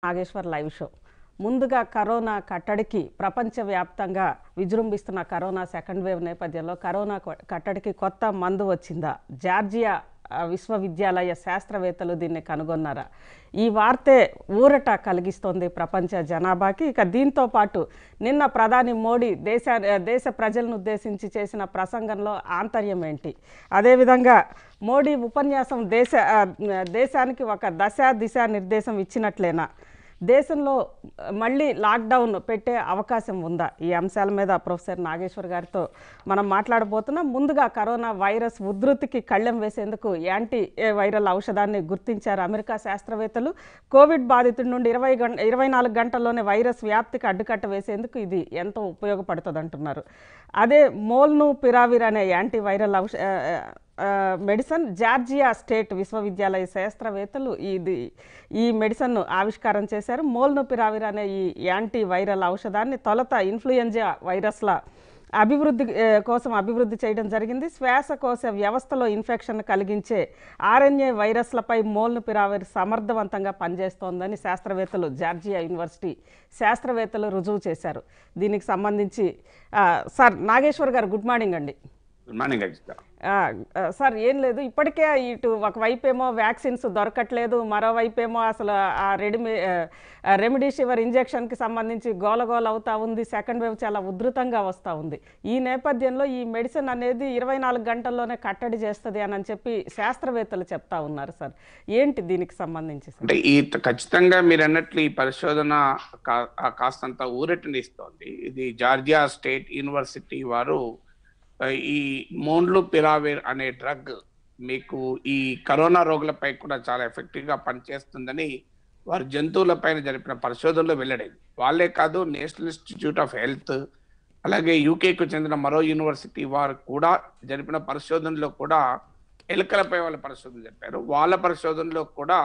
Nageshwar live show ముందుగా corona కట్టడికి ప్రపంచవ్యాప్తంగా విజృంభిస్తున్న కరోనా సెకండ్ వేవ్ నేపథ్యంలో కరోనా కొ- కట్టడికి కొత్త మందు వచ్చిందా జార్జియా ఆ, విశ్వవిద్యాలయ శాస్త్రవేత్తలు దీన్ని కనుగొన్నారా ఈ వార్తే ఊరట కలిగిస్తోంది ప్రపంచ జనాభాకి ఇక దీంతో పాటు నిన్న ప్రధాని మోడీ దేశ దేశ ప్రజలను ఉద్దేశించి చేసిన ప్రసంగంలో ఆంతర్యం ఏంటి అదేవిధంగా మోడీ ఉపన్యాసం దేశ ఆ, దేశానికి ఒక దశ దిశ నిర్దేశం ఇచ్చినట్లేనా దేశంలో మళ్ళీ లాక్డౌన్ పెట్టే అవకాశం ఉందా ఈ అంశాల మీద ప్రొఫెసర్ నాగేశ్వర్ గారితో మనం మాట్లాడబోతున్నాం ముందుగా కరోనా వైరస్ ఉధృతికి కళ్ళెం వేసేందుకు యాంటీ ఏ వైరల్ ఔషధాన్ని గుర్తించారు అమెరికా శాస్త్రవేత్తలు కోవిడ్ బాధితుడి నుండి ఇరవై గంట ఇరవై నాలుగు గంటల్లోనే వైరస్ వ్యాప్తికి అడ్డుకట్ట వేసేందుకు ఇది ఎంతో ఉపయోగపడుతుంది అంటున్నారు అదే మోల్ను పిరావిర్ అనే యాంటీ వైరల్ ఔష ఆ, ఆ, మెడిసిన్ జార్జియా స్టేట్ విశ్వవిద్యాలయ శాస్త్రవేత్తలు ఇది ఈ మెడిసిన్ను ఆవిష్కారం చేశారు మోల్నోపిరావిర్ అనే ఈ యాంటీ వైరల్ ఔషధాన్ని తొలత ఇన్ఫ్లుయెంజా వైరస్ల అభివృద్ధి ఏ, కోసం అభివృద్ధి చేయడం జరిగింది శ్వాసకోశ వ్యవస్థలో ఇన్ఫెక్షన్ కలిగించే ఆర్ఎన్ఏ వైరస్లపై మోల్నుపిరావిర్ సమర్థవంతంగా పనిచేస్తోందని శాస్త్రవేత్తలు జార్జియా యూనివర్సిటీ శాస్త్రవేత్తలు రుజువు చేశారు దీనికి సంబంధించి ఆ, sir Nageshwar garu good morning అండి గుడ్ మార్నింగ్ అజిత ఆ, ఆ, సార్ ఏం లేదు ఇప్పటికే ఇటు ఒకవైపు ఏమో వ్యాక్సిన్స్ దొరకట్లేదు మరోవైపు ఏమో అసలు ఆ రెడిమి రెమిడిసివర్ ఇంజెక్షన్కి సంబంధించి గోలగోల అవుతా ఉంది సెకండ్ వేవ్ చాలా ఉధృతంగా వస్తూ ఉంది ఈ నేపథ్యంలో ఈ మెడిసిన్ అనేది ఇరవై నాలుగు గంటల్లోనే కట్టడి చేస్తుంది అని అని చెప్పి శాస్త్రవేత్తలు చెప్తా ఉన్నారు సార్ ఏంటి దీనికి సంబంధించి సార్ అంటే ఈ ఖచ్చితంగా మీరు అన్నట్లు ఈ పరిశోధన కా- ఆ కాస్తంత ఊరటనిస్తోంది ఇది జార్జియా స్టేట్ యూనివర్సిటీ వారు ఆ, ఈ మోన్లు పిరావేర్ అనే డ్రగ్ మీకు ఈ కరోనా రోగులపై కూడా చాలా ఎఫెక్టివ్ గా పనిచేస్తుందని వారు జంతువులపైన జరిపిన పరిశోధనలో వెల్లడైంది వాళ్ళే కాదు నేషనల్ ఇన్స్టిట్యూట్ ఆఫ్ హెల్త్ అలాగే యూకేకు చెందిన మరో యూనివర్సిటీ వారు కూడా జరిపిన పరిశోధనలో కూడా ఎలుకలపై వాళ్ళ పరిశోధన చెప్పారు వాళ్ళ పరిశోధనలో కూడా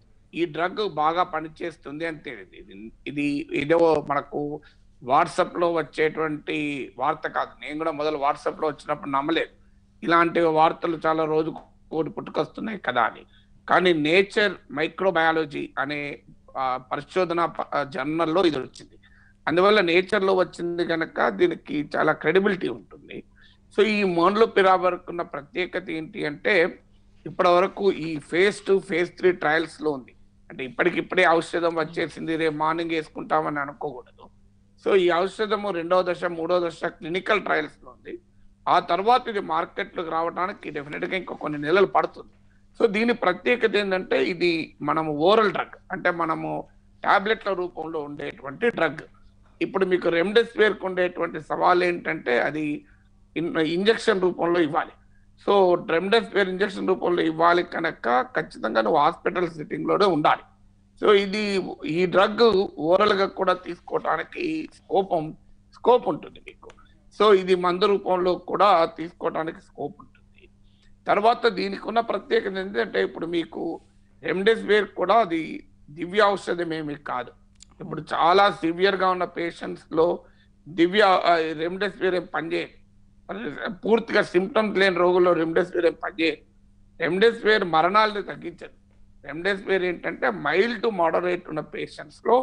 ఈ డ్రగ్ బాగా పనిచేస్తుంది అని తేలింది ఇది ఇది ఇదో మనకు వాట్సాప్ లో వచ్చేటువంటి వార్త కాదు నేను కూడా మొదలు వాట్సాప్ లో వచ్చినప్పుడు నమ్మలేదు ఇలాంటి వార్తలు చాలా రోజు కోటి పుట్టుకొస్తున్నాయి కదా అని కానీ నేచర్ మైక్రోబయాలజీ అనే ఆ, పరిశోధన ప- ఆ, జర్నల్లో ఇది వచ్చింది అందువల్ల నేచర్ లో వచ్చింది కనుక దీనికి చాలా క్రెడిబిలిటీ ఉంటుంది సో ఈ మోన్లో పిరాబర్క్ ఉన్న ప్రత్యేకత ఏంటి అంటే ఇప్పటి వరకు ఈ phase two phase three trials లో ఉంది అంటే ఇప్పటికిప్పుడే ఔషధం వచ్చేసింది రేపు మార్నింగ్ వేసుకుంటామని అనుకోకూడదు సో ఈ ఔషధము రెండవ దశ మూడవ దశ క్లినికల్ ట్రయల్స్ లో ఉంది ఆ తర్వాత ఇది మార్కెట్లోకి రావడానికి డెఫినెట్ గా ఇంకా కొన్ని నెలలు పడుతుంది సో దీని ప్రత్యేకత ఏంటంటే ఇది మనము ఓరల్ డ్రగ్ అంటే మనము టాబ్లెట్ల రూపంలో ఉండేటువంటి డ్రగ్ ఇప్పుడు మీకు రెమ్డెసివిర్ ఉండేటువంటి సవాల్ ఏంటంటే అది ఇంజెక్షన్ రూపంలో ఇవ్వాలి సో రెమ్డెసివిర్ ఇంజెక్షన్ రూపంలో ఇవ్వాలి కనుక ఖచ్చితంగా నువ్వు హాస్పిటల్ సిట్టింగ్ లోనే ఉండాలి సో ఇది ఈ డ్రగ్ ఓరల్ గా కూడా తీసుకోవడానికి స్కోప్ స్కోప్ ఉంటుంది మీకు సో ఇది మందు రూపంలో కూడా తీసుకోవడానికి స్కోప్ ఉంటుంది తర్వాత దీనికి ఉన్న ప్రత్యేకత ఏంటంటే ఇప్పుడు మీకు రెమ్డెసివిర్ కూడా అది దివ్య ఔషధం ఏమీ కాదు ఇప్పుడు చాలా సివియర్ గా ఉన్న పేషెంట్స్ లో దివ్య రెమ్డెసివిర్ ఏం పనిచేయదు పూర్తిగా సిమ్టమ్స్ లేని రోగుల్లో రెమ్డెసివిర్ ఏం పనిచేయదు రెమ్డెసివిర్ మరణాలను తగ్గించదు రెమ్డెసివిర్ ఏంటంటే మైల్డ్ టు మోడరేట్ ఉన్న పేషెంట్స్ లో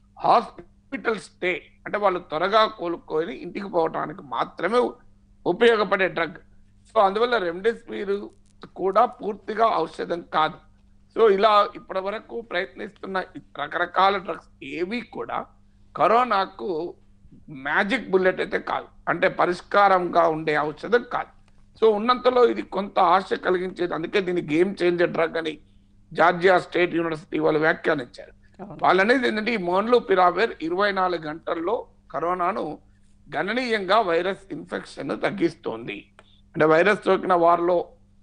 హాస్పిటల్ స్టే అంటే వాళ్ళు త్వరగా కోలుకొని ఇంటికి పోవడానికి మాత్రమే ఉపయోగపడే డ్రగ్ సో అందువల్ల రెమ్డెసివిర్ కూడా పూర్తిగా ఔషధం కాదు సో ఇలా ఇప్పటి వరకు ప్రయత్నిస్తున్న ఈ రకరకాల డ్రగ్స్ ఏవి కూడా కరోనాకు మ్యాజిక్ బుల్లెట్ అయితే కాదు అంటే పరిష్కారంగా ఉండే ఔషధం కాదు సో ఉన్నంతలో ఇది కొంత ఆశ కలిగించేది అందుకే దీన్ని గేమ్ చేంజర్ డ్రగ్ అని జార్జియా స్టేట్ యూనివర్సిటీ వాళ్ళు వ్యాఖ్యానించారు అవును. వాళ్ళు అనేది ఏంటంటే ఈ మోన్లు పిరావేర్ ఇరవై నాలుగు గంటల్లో కరోనాను గణనీయంగా వైరస్ ఇన్ఫెక్షన్ తగ్గిస్తోంది అంటే వైరస్ సోకిన వారిలో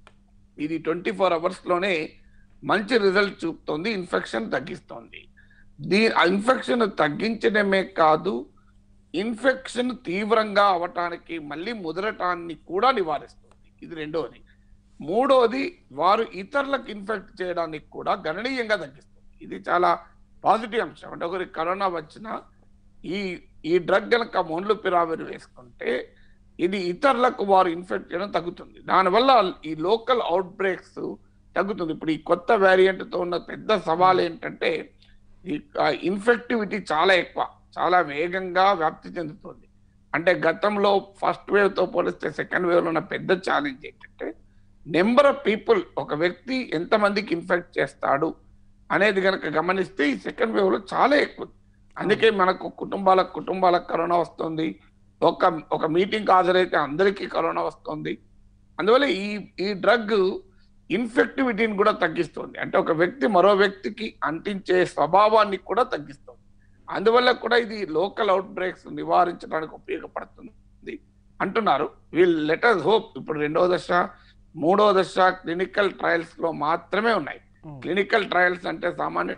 ఇది ట్వంటీ ఫోర్ అవర్స్ లోనే మంచి రిజల్ట్ చూపుతోంది ఇన్ఫెక్షన్ తగ్గిస్తోంది దీ ఇన్ఫెక్షన్ తగ్గించడమే కాదు ఇన్ఫెక్షన్ తీవ్రంగా అవటానికి మళ్ళీ ముదరటాన్ని కూడా నివారిస్తుంది ఇది రెండోది మూడోది వారు ఇతరులకు ఇన్ఫెక్ట్ చేయడానికి కూడా గణనీయంగా తగ్గిస్తుంది ఇది చాలా పాజిటివ్ అంశం అంటే ఒకరికి కరోనా వచ్చినా ఈ ఈ డ్రగ్ కనుక మొండ్లు పిరావిరి వేసుకుంటే ఇది ఇతరులకు వారు ఇన్ఫెక్ట్ చేయడం తగ్గుతుంది దానివల్ల ఈ లోకల్ అవుట్ బ్రేక్స్ తగ్గుతుంది ఇప్పుడు ఈ కొత్త వేరియంట్ తో ఉన్న పెద్ద సవాల్ ఏంటంటే ఇన్ఫెక్టివిటీ చాలా ఎక్కువ చాలా వేగంగా వ్యాప్తి చెందుతుంది అంటే గతంలో ఫస్ట్ వేవ్ తో పోలిస్తే సెకండ్ వేవ్ లో ఉన్న పెద్ద ఛాలెంజ్ ఏంటంటే నెంబర్ ఆఫ్ పీపుల్ ఒక వ్యక్తి ఎంతమందికి ఇన్ఫెక్ట్ చేస్తాడు అనేది కనుక గమనిస్తే ఈ సెకండ్ వేవ్ లో చాలా ఎక్కువ అందుకే మనకు కుటుంబాల కుటుంబాలకు కరోనా వస్తుంది ఒక ఒక మీటింగ్ హాజరైతే అందరికీ కరోనా వస్తుంది అందువల్ల ఈ ఈ డ్రగ్ ఇన్ఫెక్టివిటీని కూడా తగ్గిస్తుంది అంటే ఒక వ్యక్తి మరో వ్యక్తికి అంటించే స్వభావాన్ని కూడా తగ్గిస్తుంది అందువల్ల కూడా ఇది లోకల్ అవుట్ బ్రేక్స్ నివారించడానికి ఉపయోగపడుతుంది అంటున్నారు వీల్ లెటర్ హోప్ ఇప్పుడు రెండవ దశ మూడవ దశ క్లినికల్ ట్రయల్స్ లో మాత్రమే ఉన్నాయి క్లినికల్ ట్రయల్స్ అంటే సామాన్య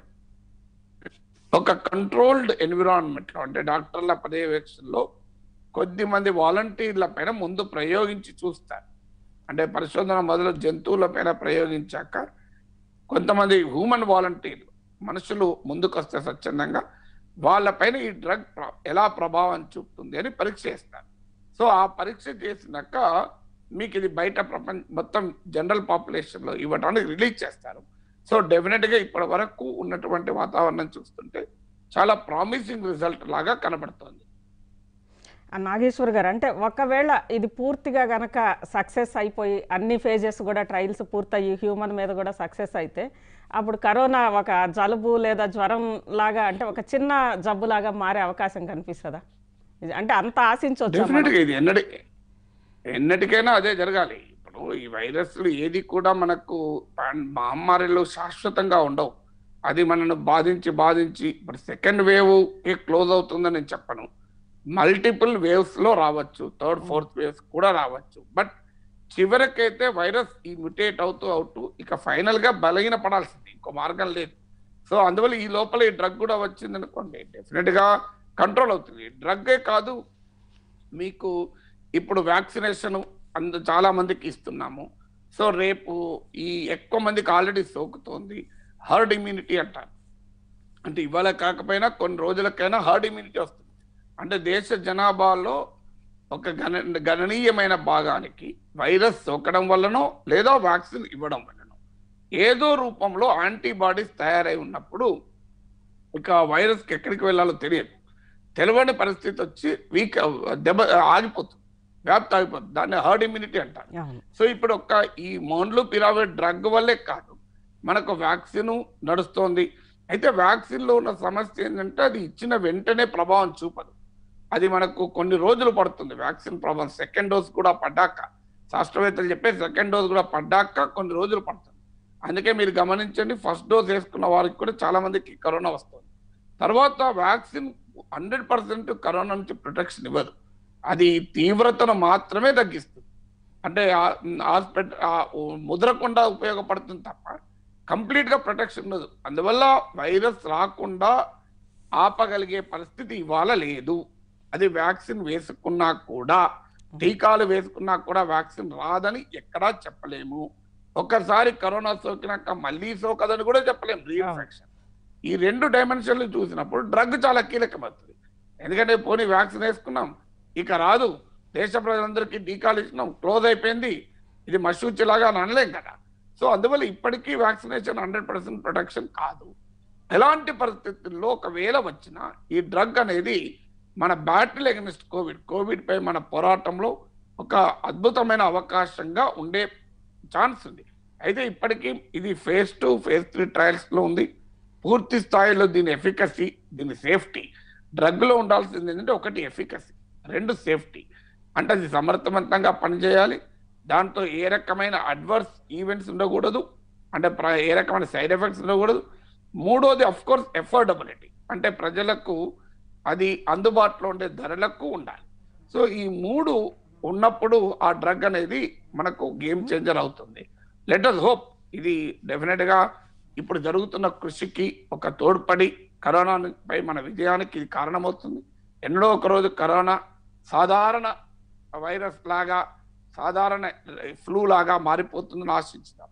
ఒక కంట్రోల్డ్ ఎన్విరాన్మెంట్ లో అంటే డాక్టర్ల పర్యవేక్షణలో కొద్ది మంది వాలంటీర్ల పైన ముందు ప్రయోగించి చూస్తారు అంటే పరిశోధన మొదలు జంతువుల పైన ప్రయోగించాక కొంతమంది హ్యూమన్ వాలంటీర్లు మనుషులు ముందుకొస్తే స్వచ్ఛందంగా వాళ్ళపైన ఈ డ్రగ్ ప్ర- ఎలా ప్రభావం చూపుతుంది అని పరీక్ష చేస్తారు సో ఆ పరీక్ష చేసినాక మీకు ఇది బయట ప్రపంచ మొత్తం జనరల్ పాపులేషన్ లో ఇవ్వడానికి రిలీజ్ చేస్తారు సో డెఫినెట్ గా ఇప్పటి వరకు ఉన్నటువంటి వాతావరణం చూస్తుంటే చాలా ప్రామిసింగ్ రిజల్ట్ లాగా కనబడుతోంది ఆ నాగేశ్వర్ గారు అంటే ఒకవేళ ఇది పూర్తిగా గనక సక్సెస్ అయిపోయి అన్ని ఫేజెస్ కూడా ట్రయల్స్ పూర్తయి హ్యూమన్ మీద కూడా సక్సెస్ అయితే అప్పుడు కరోనా ఒక జలుబు లేదా జ్వరం లాగా అంటే ఒక చిన్న జబ్బు లాగా మారే అవకాశం కనిపిస్తుందా ఇది అంటే అంత ఆశించవచ్చు డెఫినెట్ గా ఇది ఎన్నటి ఎన్నటికైనా అదే జరగాలి ఇప్పుడు ఈ వైరస్లు ఏది కూడా మనకు పాన్- మహమ్మారిలో శాశ్వతంగా ఉండవు అది మనను బాధించి బాధించి ఇప్పుడు సెకండ్ వేవ్ క్లోజ్ అవుతుందని నేను చెప్పను మల్టిపుల్ వేవ్స్ లో రావచ్చు థర్డ్ ఫోర్త్ వేవ్స్ కూడా రావచ్చు బట్ చివరికైతే వైరస్ ఈ మ్యుటేట్ అవుతూ అవుతూ ఇక ఫైనల్ గా బలహీన పడాల్సింది ఇంకో మార్గం లేదు సో అందువల్ల ఈ లోపల ఈ డ్రగ్ కూడా వచ్చింది అనుకోండి డెఫినెట్ గా కంట్రోల్ అవుతుంది డ్రగ్గే కాదు మీకు ఇప్పుడు వ్యాక్సినేషన్ అంద చాలా మందికి ఇస్తున్నాము సో రేపు ఈ ఎక్కువ మందికి ఆల్రెడీ సోకుతోంది హర్డ్ ఇమ్యూనిటీ అంటారు అంటే ఇవాళ కాకపోయినా కొన్ని రోజులకైనా హర్డ్ ఇమ్యూనిటీ వస్తుంది అంటే దేశ జనాభాలో ఒక గణ గణనీయమైన భాగానికి వైరస్ సోకడం వల్లనో లేదా వ్యాక్సిన్ ఇవ్వడం వల్లనో ఏదో రూపంలో యాంటీబాడీస్ తయారై ఉన్నప్పుడు ఇక వైరస్కి ఎక్కడికి వెళ్ళాలో తెలియదు తెలియని పరిస్థితి వచ్చి వీక్ దెబ్బ ఆగిపోతుంది వ్యాప్తి ఆగిపోతుంది దాన్ని హర్డ్ ఇమ్యూనిటీ అంటారు అవును సో ఇప్పుడు ఒక ఈ మోన్లు పిరావిడ్ డ్రగ్ వల్లే కాదు మనకు వ్యాక్సిన్ నడుస్తోంది అయితే వ్యాక్సిన్ లో ఉన్న సమస్య ఏంటంటే అది ఇచ్చిన వెంటనే ప్రభావం చూపదు అది మనకు కొన్ని రోజులు పడుతుంది వ్యాక్సిన్ ప్రభావం సెకండ్ డోస్ కూడా పడ్డాక శాస్త్రవేత్తలు చెప్పే సెకండ్ డోస్ కూడా పడ్డాక కొన్ని రోజులు పడుతుంది అందుకే మీరు గమనించండి ఫస్ట్ డోస్ వేసుకున్న వారికి కూడా చాలా మందికి కరోనా వస్తుంది తర్వాత వ్యాక్సిన్ హండ్రెడ్ పర్సెంట్ కరోనా నుంచి ప్రొటెక్షన్ ఇవ్వదు అది తీవ్రతను మాత్రమే తగ్గిస్తుంది అంటే హాస్పిటల్ ముద్రకుండా ఉపయోగపడుతుంది తప్ప కంప్లీట్ గా ప్రొటెక్షన్ ఉండదు అందువల్ల వైరస్ రాకుండా ఆపగలిగే పరిస్థితి ఇవాళ లేదు అది వ్యాక్సిన్ వేసుకున్నా కూడా టీకాలు వేసుకున్నా కూడా వ్యాక్సిన్ రాదని ఎక్కడా చెప్పలేము ఒక్కసారి కరోనా సోకినాక మళ్ళీ సోకదని కూడా చెప్పలేము రీఇన్ఫెక్షన్ ఈ రెండు డైమెన్షన్లు చూసినప్పుడు డ్రగ్ చాలా కీలకమవుతుంది ఎందుకంటే పోనీ వ్యాక్సిన్ వేసుకున్నాం ఇక రాదు దేశ ప్రజలందరికీ టీకాలు ఇచ్చినాం క్లోజ్ అయిపోయింది ఇది మషూచిలాగా అని అనలేం కదా సో అందువల్ల ఇప్పటికీ వ్యాక్సినేషన్ హండ్రెడ్ పర్సెంట్ ప్రొటెక్షన్ కాదు ఎలాంటి పరిస్థితుల్లో ఒకవేళ వచ్చినా ఈ డ్రగ్ అనేది మన బ్యాటిల్ అగెనిస్ట్ కోవిడ్ కోవిడ్ పై మన పోరాటంలో ఒక అద్భుతమైన అవకాశంగా ఉండే ఛాన్స్ ఉంది అయితే ఇప్పటికీ ఇది phase two phase three trials లో ఉంది పూర్తి స్థాయిలో దీని ఎఫికసీ దీని సేఫ్టీ డ్రగ్ లో ఉండాల్సింది ఏంటంటే ఒకటి ఎఫికసీ రెండు సేఫ్టీ అంటే అది సమర్థవంతంగా పనిచేయాలి దాంతో ఏ రకమైన అడ్వర్స్ ఈవెంట్స్ ఉండకూడదు అంటే ప్ర- ఏ రకమైన సైడ్ ఎఫెక్ట్స్ ఉండకూడదు మూడోది అఫ్ కోర్స్ ఎఫోర్డబిలిటీ అంటే ప్రజలకు అది అందుబాటులో ఉండే ధరలకు ఉండాలి సో ఈ మూడు ఉన్నప్పుడు ఆ డ్రగ్ అనేది మనకు గేమ్ చేంజర్ అవుతుంది లెట్ అస్ హోప్ ఇది డెఫినెట్ గా ఇప్పుడు జరుగుతున్న కృషికి ఒక తోడ్పడి కరోనా పై మన విజయానికి ఇది కారణమవుతుంది ఎన్నడో ఒక రోజు కరోనా సాధారణ వైరస్ లాగా సాధారణ ఫ్లూ లాగా మారిపోతుందని ఆశించుతాం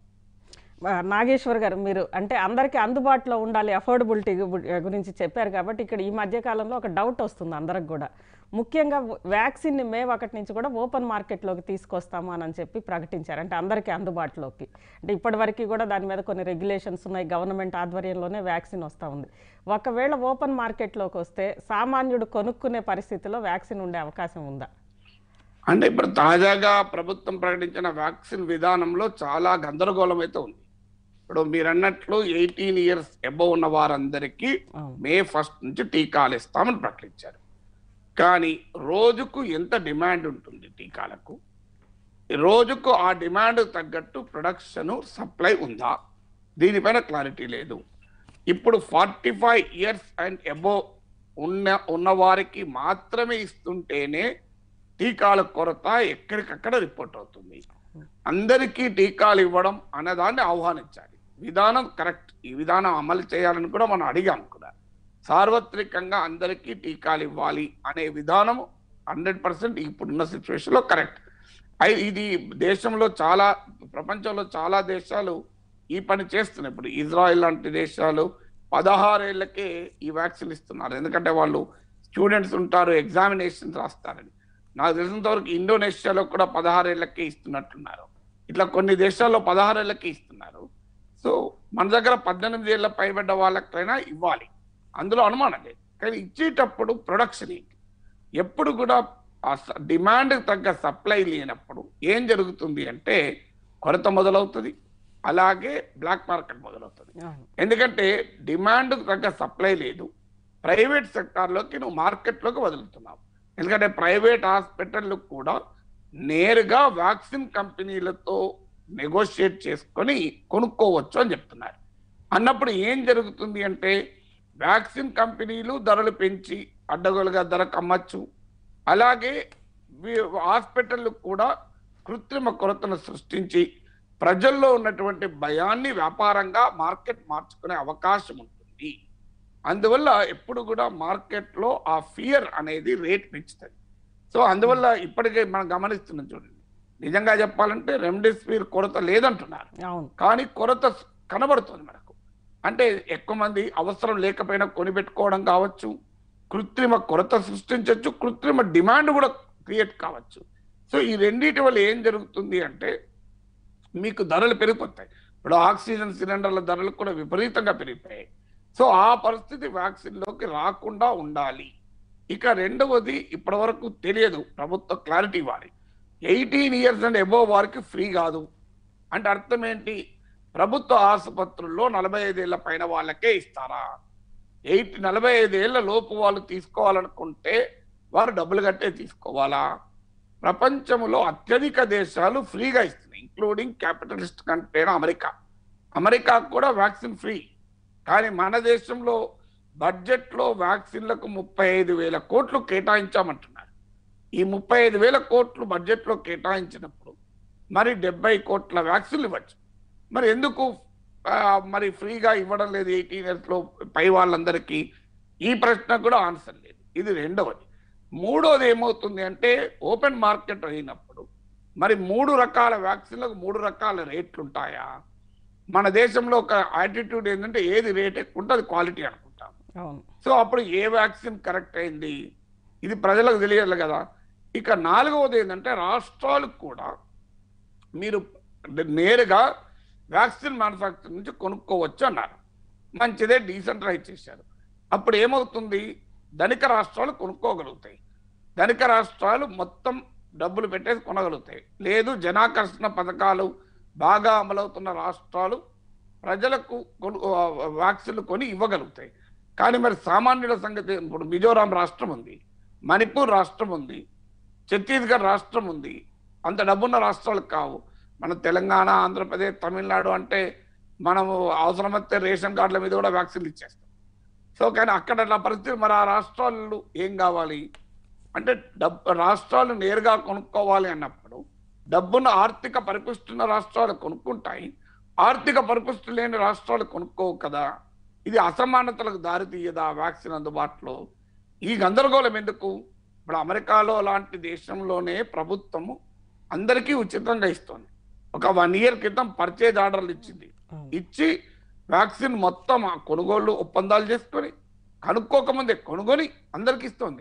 ఆ, నాగేశ్వర్ గారు మీరు అంటే అందరికీ అందుబాటులో ఉండాలి అఫోర్డబిలిటీ గురించి చెప్పారు కాబట్టి ఇక్కడ ఈ మధ్య కాలంలో ఒక డౌట్ వస్తుంది అందరికి కూడా ముఖ్యంగా వ్యాక్సిన్ని మే ఒకటి నుంచి కూడా ఓపెన్ మార్కెట్లోకి తీసుకొస్తాము అని చెప్పి ప్రకటించారు అంటే అందరికీ అందుబాటులోకి అంటే ఇప్పటివరకు కూడా దాని మీద కొన్ని రెగ్యులేషన్స్ ఉన్నాయి గవర్నమెంట్ ఆధ్వర్యంలోనే వ్యాక్సిన్ వస్తూ ఉంది ఒకవేళ ఓపెన్ మార్కెట్లోకి వస్తే సామాన్యుడు కొనుక్కునే పరిస్థితిలో వ్యాక్సిన్ ఉండే అవకాశం ఉందా అంటే ఇప్పుడు తాజాగా ప్రభుత్వం ప్రకటించిన వ్యాక్సిన్ విధానంలో చాలా గందరగోళం అయితే ఉంది ఇప్పుడు మీరు అన్నట్లు ఎయిటీన్ ఇయర్స్ అబవ్ ఉన్న వారందరికీ అవును. మే ఫస్ట్ నుంచి టీకాలు ఇస్తామని ప్రకటించారు కానీ రోజుకు ఎంత డిమాండ్ ఉంటుంది టీకాలకు రోజుకు ఆ డిమాండ్ తగ్గట్టు ప్రొడక్షన్ సప్లై ఉందా దీనిపైన క్లారిటీ లేదు ఇప్పుడు forty five years and above ఉన్న ఉన్న వారికి మాత్రమే ఇస్తుంటేనే టీకాల కొరత ఎక్కడికక్కడ రిపోర్ట్ అవుతుంది అందరికీ టీకాలు ఇవ్వడం అన్నదాన్ని ఆహ్వానించాలి విధానం కరెక్ట్ ఈ విధానం అమలు చేయాలని కూడా మనం అడిగాం కూడా సార్వత్రికంగా అందరికీ టీకాలు ఇవ్వాలి అనే విధానం హండ్రెడ్ పర్సెంట్ ఇప్పుడున్న సిచ్యువేషన్ లో కరెక్ట్ ఇది దేశంలో చాలా ప్రపంచంలో చాలా దేశాలు ఈ పని చేస్తున్నాయి ఇప్పుడు ఇజ్రాయెల్ లాంటి దేశాలు పదహారేళ్లకే ఈ వ్యాక్సిన్ ఇస్తున్నారు ఎందుకంటే వాళ్ళు స్టూడెంట్స్ ఉంటారు ఎగ్జామినేషన్స్ రాస్తారని నాకు తెలిసినంత వరకు ఇండోనేషియాలో కూడా పదహారేళ్లకే ఇస్తున్నట్టున్నారు ఇట్లా కొన్ని దేశాల్లో పదహారేళ్లకే ఇస్తున్నారు సో మన దగ్గర పద్దెనిమిది ఏళ్ళ పైబడ్డ వాళ్ళకైనా ఇవ్వాలి అందులో అనుమానం లేదు కానీ ఇచ్చేటప్పుడు ప్రొడక్షన్ ఏంటి ఎప్పుడు కూడా డిమాండ్ తగ్గ సప్లై లేనప్పుడు ఏం జరుగుతుంది అంటే కొరత మొదలవుతుంది అలాగే బ్లాక్ మార్కెట్ మొదలవుతుంది అవును. ఎందుకంటే డిమాండ్ తగ్గ సప్లై లేదు ప్రైవేట్ సెక్టార్లోకి నువ్వు మార్కెట్లోకి వదులుతున్నావు ఎందుకంటే ప్రైవేట్ హాస్పిటళ్ళు కూడా నేరుగా వ్యాక్సిన్ కంపెనీలతో నెగోషియేట్ చేసుకొని కొనుక్కోవచ్చు అని చెప్తున్నారు అన్నప్పుడు ఏం జరుగుతుంది అంటే వ్యాక్సిన్ కంపెనీలు ధరలు పెంచి అడ్డగోలుగా ధరకు అమ్మచ్చు అలాగే వీ- హాస్పిటళ్ళు కూడా కృత్రిమ కొరతను సృష్టించి ప్రజల్లో ఉన్నటువంటి భయాన్ని వ్యాపారంగా మార్కెట్ మార్చుకునే అవకాశం ఉంటుంది అందువల్ల ఎప్పుడు కూడా మార్కెట్లో ఆ ఫియర్ అనేది రేట్ పెంచుతుంది సో అందువల్ల ఇప్పటికే మనం గమనిస్తున్నాం చూడండి నిజంగా చెప్పాలంటే రెమ్డెసివిర్ కొరత లేదంటున్నారు అవును కానీ కొరత కనబడుతుంది మనకు అంటే ఎక్కువ మంది అవసరం లేకపోయినా కొనిపెట్టుకోవడం కావచ్చు కృత్రిమ కొరత సృష్టించవచ్చు కృత్రిమ డిమాండ్ కూడా క్రియేట్ కావచ్చు సో ఈ రెండింటి వల్ల ఏం జరుగుతుంది అంటే మీకు ధరలు పెరిగిపోతాయి ఇప్పుడు ఆక్సిజన్ సిలిండర్ల ధరలు కూడా విపరీతంగా పెరిగిపోయాయి సో ఆ పరిస్థితి వ్యాక్సిన్లోకి రాకుండా ఉండాలి ఇక రెండవది ఇప్పటి వరకు తెలియదు ప్రభుత్వ క్లారిటీ ఇవ్వాలి ఎయిటీన్ ఇయర్స్ అండ్ ఎబో వారికి ఫ్రీ కాదు అంటే అర్థం ఏంటి ప్రభుత్వ ఆసుపత్రుల్లో నలభై ఐదేళ్ల పైన వాళ్ళకే ఇస్తారా ఎయిట్ నలభై ఐదేళ్ల లోపు వాళ్ళు తీసుకోవాలనుకుంటే వారు డబ్బులు కట్టే తీసుకోవాలా ప్రపంచంలో అత్యధిక దేశాలు ఫ్రీగా ఇస్తున్నాయి ఇంక్లూడింగ్ క్యాపిటలిస్ట్ కంట్రీ అమెరికా అమెరికాకు కూడా వ్యాక్సిన్ ఫ్రీ కానీ మన దేశంలో బడ్జెట్లో వ్యాక్సిన్లకు ముప్పై ఐదు వేల కోట్లు కేటాయించామంటున్నారు ఈ ముప్పై ఐదు వేల కోట్లు బడ్జెట్లో కేటాయించినప్పుడు మరి డెబ్బై కోట్ల వ్యాక్సిన్లు ఇవ్వచ్చు మరి ఎందుకు ఆ, మరి ఫ్రీగా ఇవ్వడం లేదు ఎయిటీన్ ఇయర్స్లో పై వాళ్ళందరికీ ఈ ప్రశ్న కూడా ఆన్సర్ లేదు ఇది రెండవది మూడోది ఏమవుతుంది అంటే ఓపెన్ మార్కెట్ అయినప్పుడు మరి మూడు రకాల వ్యాక్సిన్లకు మూడు రకాల రేట్లు ఉంటాయా మన దేశంలో ఒక యాటిట్యూడ్ ఏంటంటే ఏది రేట్ ఎక్కువ ఉంటే అది క్వాలిటీ అనుకుంటాం అవును సో అప్పుడు ఏ వ్యాక్సిన్ కరెక్ట్ అయింది ఇది ప్రజలకు తెలియాలి కదా ఇక నాలుగవది ఏంటంటే రాష్ట్రాలకు కూడా మీరు నేరుగా వ్యాక్సిన్ మ్యానుఫ్యాక్చర్ నుంచి కొనుక్కోవచ్చు అన్నారు మంచిదే డీసెంట్రలైజ్ చేశారు అప్పుడు ఏమవుతుంది ధనిక రాష్ట్రాలు కొనుక్కోగలుగుతాయి ధనిక రాష్ట్రాలు మొత్తం డబ్బులు పెట్టేసి కొనగలుగుతాయి లేదు జనాకర్షణ పథకాలు బాగా అమలవుతున్న రాష్ట్రాలు ప్రజలకు కొను ఆ, వ్యాక్సిన్లు కొని ఇవ్వగలుగుతాయి కానీ మరి సామాన్యుల సంగతి ఇప్పుడు మిజోరాం రాష్ట్రం ఉంది మణిపూర్ రాష్ట్రం ఉంది ఛత్తీస్గఢ్ రాష్ట్రం ఉంది అంత డబ్బున్న రాష్ట్రాలు కావు మన తెలంగాణ ఆంధ్రప్రదేశ్ తమిళనాడు అంటే మనము అవసరమైతే రేషన్ కార్డుల మీద కూడా వ్యాక్సిన్లు ఇచ్చేస్తాం సో కానీ అక్కడ నా పరిస్థితి మరి ఆ రాష్ట్రాలు ఏం కావాలి అంటే డబ్బు రాష్ట్రాలు నేరుగా కొనుక్కోవాలి అన్నప్పుడు డబ్బున్న ఆర్థిక పరిపుష్టున్న రాష్ట్రాలు కొనుక్కుంటాయి ఆర్థిక పరిపుష్టి లేని రాష్ట్రాలు కొనుక్కోవు కదా ఇది అసమానతలకు దారి తీయదా వ్యాక్సిన్ అందుబాటులో ఈ గందరగోళం ఎందుకు ఇప్పుడు అమెరికాలో లాంటి దేశంలోనే ప్రభుత్వము అందరికీ ఉచితంగా ఇస్తుంది ఒక వన్ ఇయర్ క్రితం పర్చేజ్ ఆర్డర్లు ఇచ్చింది అవును. ఇచ్చి వ్యాక్సిన్ మొత్తం ఆ కొనుగోలు ఒప్పందాలు చేసుకొని కనుక్కోకముందే కొనుగొని అందరికి ఇస్తుంది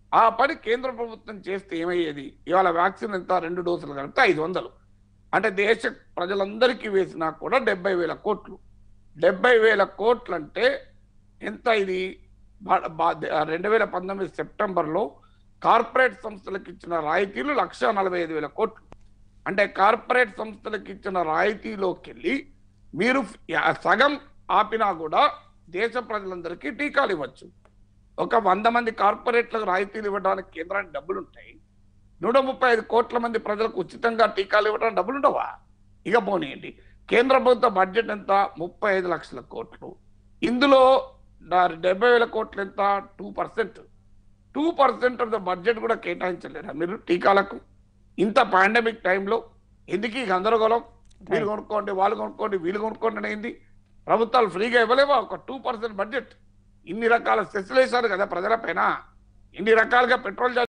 ఆ పని కేంద్ర ప్రభుత్వం చేస్తే ఏమయ్యేది ఇవాళ వ్యాక్సిన్ ఎంత రెండు డోసులు కలిపితే ఐదు వందలు అంటే దేశ ప్రజలందరికీ వేసినా కూడా డెబ్బై వేల కోట్లు డెబ్బై వేల కోట్లు అంటే ఎంత ఇది బా- బా- రెండు వేల పంతొమ్మిది సెప్టెంబర్లో కార్పొరేట్ సంస్థలకు ఇచ్చిన రాయితీలు లక్ష నలభై ఐదు వేల కోట్లు అంటే కార్పొరేట్ సంస్థలకు ఇచ్చిన రాయితీలోకి వెళ్ళి మీరు యా- సగం ఆపినా కూడా దేశ ప్రజలందరికీ టీకాలు ఇవ్వచ్చు ఒక వంద మంది కార్పొరేట్లకు రాయితీలు ఇవ్వడానికి కేంద్రానికి డబ్బులు ఉంటాయి నూట ముప్పై ఐదు కోట్ల మంది ప్రజలకు ఉచితంగా టీకాలు ఇవ్వడానికి డబ్బులు ఉండవా ఇక పోనీయండి కేంద్ర ప్రభుత్వ బడ్జెట్ ఎంత ముప్పై ఐదు లక్షల కోట్లు ఇందులో డా- డెబ్బై వేల కోట్లు ఎంత two percent two percent of the budget కూడా కేటాయించలేరా మీరు టీకాలకు ఇంత పాండమిక్ టైంలో ఎందుకు ఈ గందరగోళం వీళ్ళు కొనుక్కోండి వాళ్ళు కొనుక్కోండి వీళ్ళు కొనుక్కోండి అనేది ప్రభుత్వాలు ఫ్రీగా ఇవ్వలేవా ఒక టూ పర్సెంట్ బడ్జెట్ ఇన్ని రకాల సెస్సులు వేశారు కదా ప్రజల పైన ఇన్ని రకాలుగా పెట్రోల్